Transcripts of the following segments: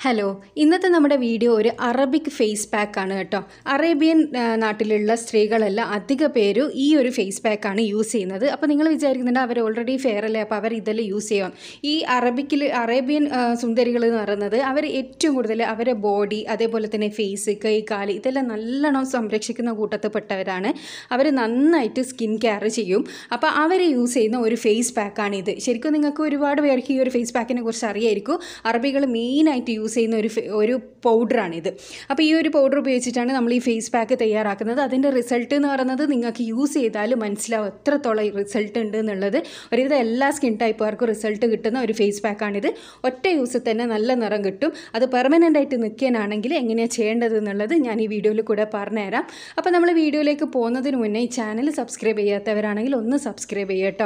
hello ഇന്നത്തെ നമ്മുടെ video ഒരു അറബിക് ഫേസ് പാക്ക് ആണ് കേട്ടോ അറേബ്യൻ ആ, നാട്ടിലുള്ള സ്ത്രീകളെല്ലാം അധിക പേരും ഈ ഒരു ഫേസ് പാക്കാണ് യൂസ് ചെയ്യുന്നത് അപ്പോൾ നിങ്ങൾ വിചാരിക്കുന്നുണ്ട് അവർ ഓൾറെഡി ഫെയർ അല്ലേ അപ്പോൾ അവർ ഇതെല്ലാം യൂസ് ചെയ്യാം ഈ അറബിക്കിൽ അറേബ്യൻ ആ, സുന്ദരികൾ എന്ന് പറയുന്നത് അവർ ഏറ്റവും കൂടുതൽ അവരുടെ ബോഡി അതേപോലെ തന്നെ ഫേസ് കൈ കാല് ഇതെല്ലാം നല്ലോണം സംരക്ഷിക്കുന്ന കൂട്ടത്തിൽപ്പെട്ടവരാണ് അവർ നന്നായിട്ട് സ്കിൻ കെയർ ചെയ്യും അപ്പോൾ അവർ യൂസ് ചെയ്യുന്ന ഒരു ഫേസ് പാക്കാണിത് ശരിക്കും നിങ്ങൾക്ക് ഒരുപാട് പേർക്ക് ഈ ഒരു ഫേസ് പാക്കിനെ കുറിച്ച് അറിയായിരിക്കും അറബികൾ മെയിനായിട്ട് യൂസ് ചെയ്യുന്ന ഒരു ഫെ- ഒരു പൗഡറാണിത് അപ്പോൾ ഈ ഒരു പൗഡർ ഉപയോഗിച്ചിട്ടാണ് നമ്മൾ ഈ ഫേസ് പാക്ക് തയ്യാറാക്കുന്നത് അതിൻ്റെ റിസൾട്ട് എന്ന് പറയുന്നത് നിങ്ങൾക്ക് യൂസ് ചെയ്താൽ മനസ്സിലാവും എത്രത്തോളം റിസൾട്ട് ഉണ്ട് എന്നുള്ളത് ഒരുവിധം എല്ലാ സ്കിൻ ടൈപ്പുകാർക്കും റിസൾട്ട് കിട്ടുന്ന ഒരു ഫേസ് പാക്കാണിത് ഒറ്റ യൂസിൽ തന്നെ നല്ല നിറം കിട്ടും അത് പെർമനൻ്റ് ആയിട്ട് നിൽക്കാനാണെങ്കിൽ എങ്ങനെയാണ് ചെയ്യേണ്ടത് എന്നുള്ളത് ഞാൻ ഈ വീഡിയോയിൽ കൂടെ പറഞ്ഞുതരാം അപ്പോൾ നമ്മൾ വീഡിയോയിലേക്ക് പോകുന്നതിന് മുന്നേ ഈ ചാനൽ സബ്സ്ക്രൈബ് ചെയ്യാത്തവരാണെങ്കിൽ ഒന്ന് സബ്സ്ക്രൈബ് ചെയ്യട്ടോ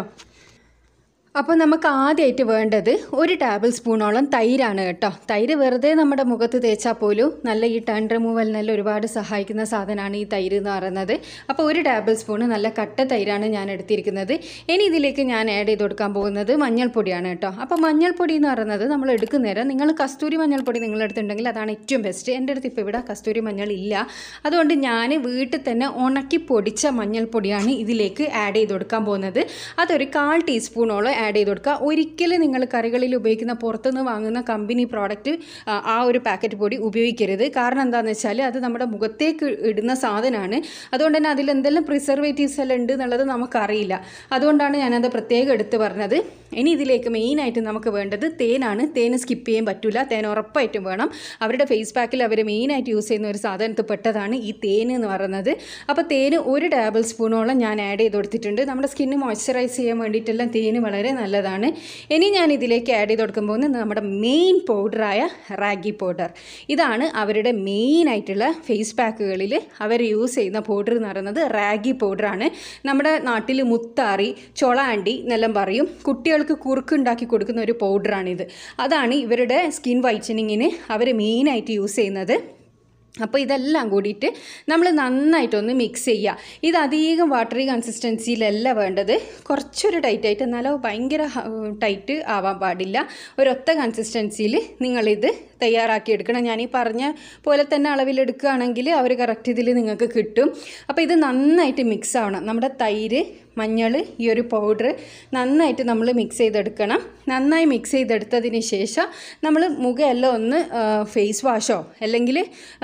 അപ്പോൾ നമുക്ക് ആദ്യമായിട്ട് വേണ്ടത് ഒരു ടേബിൾ സ്പൂണോളം തൈരാണ് കേട്ടോ തൈര് വെറുതെ നമ്മുടെ മുഖത്ത് തേച്ചാൽ പോലും നല്ല ഈ ടൺ റിമൂവലിനെല്ലാം ഒരുപാട് സഹായിക്കുന്ന സാധനമാണ് ഈ തൈര് എന്ന് പറയുന്നത് അപ്പോൾ ഒരു ടേബിൾ സ്പൂണ് നല്ല കട്ട തൈരാണ് ഞാൻ എടുത്തിരിക്കുന്നത് ഇനി ഇതിലേക്ക് ഞാൻ ആഡ് ചെയ്ത് കൊടുക്കാൻ പോകുന്നത് മഞ്ഞൾപ്പൊടിയാണ് കേട്ടോ അപ്പോൾ മഞ്ഞൾപ്പൊടി എന്ന് പറയുന്നത് നമ്മൾ എടുക്കുന്നേരം നിങ്ങൾ കസ്തൂരി മഞ്ഞൾപ്പൊടി നിങ്ങളുടെ അടുത്തുണ്ടെങ്കിൽ അതാണ് ഏറ്റവും ബെസ്റ്റ് എൻ്റെ അടുത്ത് ഇപ്പോൾ ഇവിടെ കസ്തൂരി മഞ്ഞൾ ഇല്ല അതുകൊണ്ട് ഞാൻ വീട്ടിൽ തന്നെ ഉണക്കി പൊടിച്ച മഞ്ഞൾപ്പൊടിയാണ് ഇതിലേക്ക് ആഡ് ചെയ്ത് കൊടുക്കാൻ പോകുന്നത് അതൊരു കാൽ ടീസ്പൂണോളം ആഡ് ചെയ്ത് കൊടുക്കുക ഒരിക്കലും നിങ്ങൾ കറികളിൽ ഉപയോഗിക്കുന്ന പുറത്തുനിന്ന് വാങ്ങുന്ന കമ്പനി പ്രോഡക്റ്റ് ആ ഒരു പാക്കറ്റ് പൊടി ഉപയോഗിക്കരുത് കാരണം എന്താണെന്ന് വെച്ചാൽ അത് നമ്മുടെ മുഖത്തേക്ക് ഇടുന്ന സാധനമാണ് അതുകൊണ്ട് തന്നെ അതിൽ എന്തെല്ലാം പ്രിസർവേറ്റീവ്സ് എല്ലാം ഉണ്ട് എന്നുള്ളത് നമുക്കറിയില്ല അതുകൊണ്ടാണ് ഞാനത് പ്രത്യേകം എടുത്ത് പറഞ്ഞത് ഇനി ഇതിലേക്ക് മെയിനായിട്ട് നമുക്ക് വേണ്ടത് തേനാണ് തേന് സ്കിപ്പ് ചെയ്യാൻ പറ്റില്ല തേൻ ഉറപ്പായിട്ടും വേണം അവരുടെ ഫേസ് പാക്കിൽ അവർ മെയിനായിട്ട് യൂസ് ചെയ്യുന്ന ഒരു സാധനത്തിൽ പെട്ടതാണ് ഈ തേൻ എന്ന് പറയുന്നത് അപ്പോൾ തേന് ഒരു ടേബിൾ സ്പൂണോളം ഞാൻ ആഡ് ചെയ്ത് കൊടുത്തിട്ടുണ്ട് നമ്മുടെ സ്കിന്ന് മോയ്സ്ചറൈസ് ചെയ്യാൻ വേണ്ടിയിട്ടെല്ലാം തേന് വളരെ നല്ലതാണ് ഇനി ഞാൻ ഇതിലേക്ക് ആഡ് ചെയ്ത് കൊടുക്കുമ്പോൾ നമ്മുടെ മെയിൻ പൗഡറായ റാഗി പൗഡർ ഇതാണ് അവരുടെ മെയിൻ ആയിട്ടുള്ള ഫേസ് പാക്കുകളിൽ അവർ യൂസ് ചെയ്യുന്ന പൗഡർ എന്ന് പറയുന്നത് റാഗി പൗഡറാണ് നമ്മുടെ നാട്ടിൽ മുത്താറി ചൊളാണ്ടി എന്നെല്ലാം പറയും കുട്ടികൾക്ക് കുറുക്കുണ്ടാക്കി കൊടുക്കുന്ന ഒരു പൗഡറാണിത് അതാണ് ഇവരുടെ സ്കിൻ വൈറ്റനിങ്ങിന് അവർ മെയിനായിട്ട് യൂസ് ചെയ്യുന്നത് അപ്പോൾ ഇതെല്ലാം കൂടിയിട്ട് നമ്മൾ നന്നായിട്ടൊന്ന് മിക്സ് ചെയ്യുക ഇത് അധികം വാട്ടറി കൺസിസ്റ്റൻസിയിലല്ല വേണ്ടത് കുറച്ചൊരു ടൈറ്റ് ആയിട്ട് എന്നാലോ ഭയങ്കര ടൈറ്റ് ആവാൻ പാടില്ല ഒരൊത്ത കൺസിസ്റ്റൻസിയിൽ നിങ്ങളിത് തയ്യാറാക്കി എടുക്കണം ഞാൻ ഈ പറഞ്ഞ പോലെ തന്നെ അളവിലെടുക്കുകയാണെങ്കിൽ ആ ഒരു കറക്റ്റ് ഇതിൽ നിങ്ങൾക്ക് കിട്ടും അപ്പോൾ ഇത് നന്നായിട്ട് മിക്സ് ആവണം നമ്മുടെ തൈര് മഞ്ഞൾ ഈ ഒരു പൗഡർ നന്നായിട്ട് നമ്മൾ മിക്സ് ചെയ്തെടുക്കണം നന്നായി മിക്സ് ചെയ്തെടുത്തതിന് ശേഷം നമ്മൾ മുഖമെല്ലാം ഒന്ന് ഫേസ് വാഷോ അല്ലെങ്കിൽ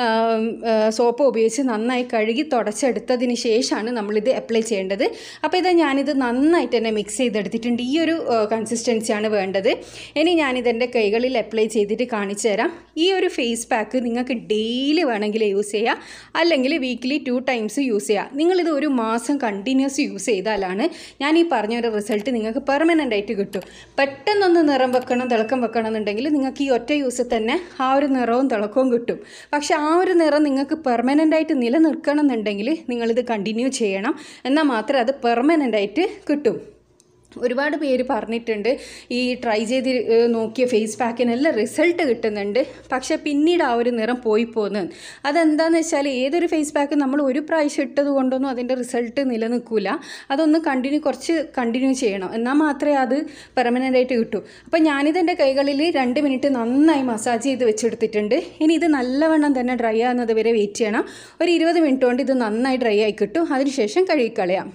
സോപ്പ് ഉപയോഗിച്ച് നന്നായി കഴുകി തുടച്ചെടുത്തതിന് ശേഷമാണ് നമ്മളിത് അപ്ലൈ ചെയ്യേണ്ടത് അപ്പോൾ ഇത് ഞാനിത് നന്നായിട്ട് തന്നെ മിക്സ് ചെയ്തെടുത്തിട്ടുണ്ട് ഈ ഒരു കൺസിസ്റ്റൻസിയാണ് വേണ്ടത് ഇനി ഞാനിതെൻ്റെ കൈകളിൽ അപ്ലൈ ചെയ്തിട്ട് കാണിച്ചു തരാം ഈ ഒരു ഫേസ് പാക്ക് നിങ്ങൾക്ക് ഡെയിലി വേണമെങ്കിൽ യൂസ് ചെയ്യാം അല്ലെങ്കിൽ വീക്ക്ലി ടു ടൈംസ് യൂസ് ചെയ്യാം നിങ്ങളിത് ഒരു മാസം കണ്ടിന്യൂസ് യൂസ് ചെയ്താലാണ് ഞാൻ ഈ പറഞ്ഞ ഒരു റിസൾട്ട് നിങ്ങൾക്ക് പെർമനൻ്റ് ആയിട്ട് കിട്ടും പെട്ടെന്നൊന്ന് നിറം വെക്കണം തിളക്കം വെക്കണം എന്നുണ്ടെങ്കിൽ നിങ്ങൾക്ക് ഈ ഒറ്റ യൂസിൽ തന്നെ ആ ഒരു നിറവും തിളക്കവും കിട്ടും പക്ഷേ ആ ഒരു നിറം നിങ്ങൾക്ക് പെർമനൻ്റ് ആയിട്ട് നിലനിൽക്കണം എന്നുണ്ടെങ്കിൽ നിങ്ങളിത് കണ്ടിന്യൂ ചെയ്യണം എന്നാൽ മാത്രമേ അത് പെർമനൻ്റ് ആയിട്ട് കിട്ടും ഒരുപാട് പേര് പറഞ്ഞിട്ടുണ്ട് ഈ ട്രൈ ചെയ്ത് ഏഹ്, നോക്കിയ ഫേസ് പാക്കിനെല്ലാം റിസൾട്ട് കിട്ടുന്നുണ്ട് പക്ഷേ പിന്നീട് ആ ഒരു നിറം പോയി പോകുന്നത് അതെന്താണെന്ന് വെച്ചാൽ ഏതൊരു ഫേസ് പാക്ക് നമ്മൾ ഒരു പ്രാവശ്യം ഇട്ടത് കൊണ്ടൊന്നും അതിൻ്റെ റിസൾട്ട് നിലനിൽക്കില്ല അതൊന്ന് കണ്ടിന്യൂ കുറച്ച് കണ്ടിന്യൂ ചെയ്യണം എന്നാൽ മാത്രമേ അത് പെർമനൻ്റ് ആയിട്ട് കിട്ടൂ അപ്പോൾ ഞാനിതെൻ്റെ കൈകളിൽ രണ്ട് മിനിറ്റ് നന്നായി മസാജ് ചെയ്ത് വെച്ചെടുത്തിട്ടുണ്ട് ഇനി ഇത് നല്ലവണ്ണം തന്നെ ഡ്രൈ ആകുന്നത് വരെ വെയിറ്റ് ചെയ്യണം ഒരു ഇരുപത് മിനിറ്റ് കൊണ്ട് ഇത് നന്നായി ഡ്രൈ ആയി കിട്ടും അതിനുശേഷം കഴുകിക്കളയാം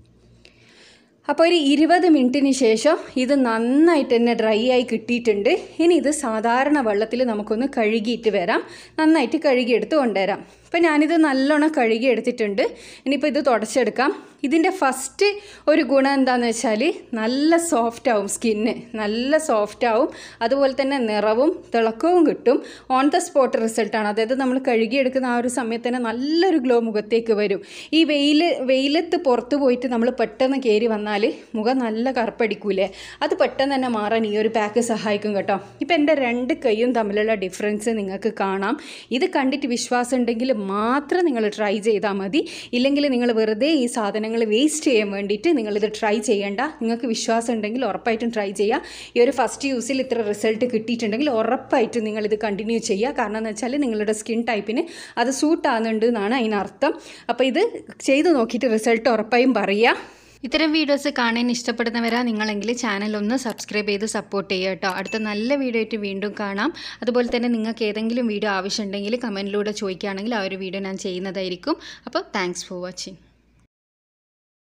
അപ്പോൾ ഒരു ഇരുപത് മിനിറ്റിന് ശേഷം ഇത് നന്നായിട്ട് തന്നെ ഡ്രൈ ആയി കിട്ടിയിട്ടുണ്ട് ഇനി ഇത് സാധാരണ വെള്ളത്തിൽ നമുക്കൊന്ന് കഴുകിയിട്ട് വരാം നന്നായിട്ട് കഴുകിയെടുത്ത് കൊണ്ടുവരാം അപ്പോൾ ഞാനിത് നല്ലോണം കഴുകി എടുത്തിട്ടുണ്ട് ഇനിയിപ്പോൾ ഇത് തുടച്ചെടുക്കാം ഇതിൻ്റെ ഫസ്റ്റ് ഒരു ഗുണം എന്താണെന്ന് വെച്ചാൽ നല്ല സോഫ്റ്റ് ആവും സ്കിന്ന് നല്ല സോഫ്റ്റ് ആവും അതുപോലെ തന്നെ നിറവും തിളക്കവും കിട്ടും ഓൺ ദ സ്പോട്ട് റിസൾട്ടാണ് അതായത് നമ്മൾ കഴുകിയെടുക്കുന്ന ആ ഒരു സമയത്ത് തന്നെ നല്ലൊരു ഗ്ലോ മുഖത്തേക്ക് വരും ഈ വെയിൽ വെയിലത്ത് പുറത്ത് പോയിട്ട് നമ്മൾ പെട്ടെന്ന് കയറി വന്നാൽ മുഖം നല്ല കറുപ്പടിക്കൂലേ അത് പെട്ടെന്ന് തന്നെ മാറാൻ ഈ ഒരു പാക്ക് സഹായിക്കും കേട്ടോ ഇപ്പം എൻ്റെ രണ്ട് കൈയും തമ്മിലുള്ള ഡിഫറൻസ് നിങ്ങൾക്ക് കാണാം ഇത് കണ്ടിട്ട് വിശ്വാസം ഉണ്ടെങ്കിൽ മാത്രം നിങ്ങൾ ട്രൈ ചെയ്താൽ മതി ഇല്ലെങ്കിൽ നിങ്ങൾ വെറുതെ ഈ സാധനങ്ങൾ വേസ്റ്റ് ചെയ്യാൻ വേണ്ടിയിട്ട് നിങ്ങളിത് ട്രൈ ചെയ്യേണ്ട നിങ്ങൾക്ക് വിശ്വാസം ഉണ്ടെങ്കിൽ ഉറപ്പായിട്ടും ട്രൈ ചെയ്യുക ഈ ഒരു ഫസ്റ്റ് യൂസിൽ ഇത്ര റിസൾട്ട് കിട്ടിയിട്ടുണ്ടെങ്കിൽ ഉറപ്പായിട്ടും നിങ്ങളിത് കണ്ടിന്യൂ ചെയ്യുക കാരണം എന്ന് വെച്ചാൽ നിങ്ങളുടെ സ്കിൻ ടൈപ്പിന് അത് സൂട്ട് ആകുന്നുണ്ട് എന്നാണ് അതിനർത്ഥം അപ്പോൾ ഇത് ചെയ്ത് നോക്കിയിട്ട് റിസൾട്ട് ഉറപ്പായും പറയുക ഇത്തരം വീഡിയോസ് കാണാൻ ഇഷ്ടപ്പെടുന്നവരാ നിങ്ങളെങ്കിൽ ചാനൽ ഒന്ന് സബ്സ്ക്രൈബ് ചെയ്ത് സപ്പോർട്ട് ചെയ്യുക കേട്ടോ അടുത്ത നല്ല വീഡിയോ ആയിട്ട് വീണ്ടും കാണാം അതുപോലെ തന്നെ നിങ്ങൾക്ക് ഏതെങ്കിലും വീഡിയോ ആവശ്യമുണ്ടെങ്കിൽ കമൻറ്റിലൂടെ ചോദിക്കുകയാണെങ്കിൽ ആ ഒരു വീഡിയോ ഞാൻ ചെയ്യുന്നതായിരിക്കും അപ്പോൾ താങ്ക്സ് ഫോർ വാച്ചിങ്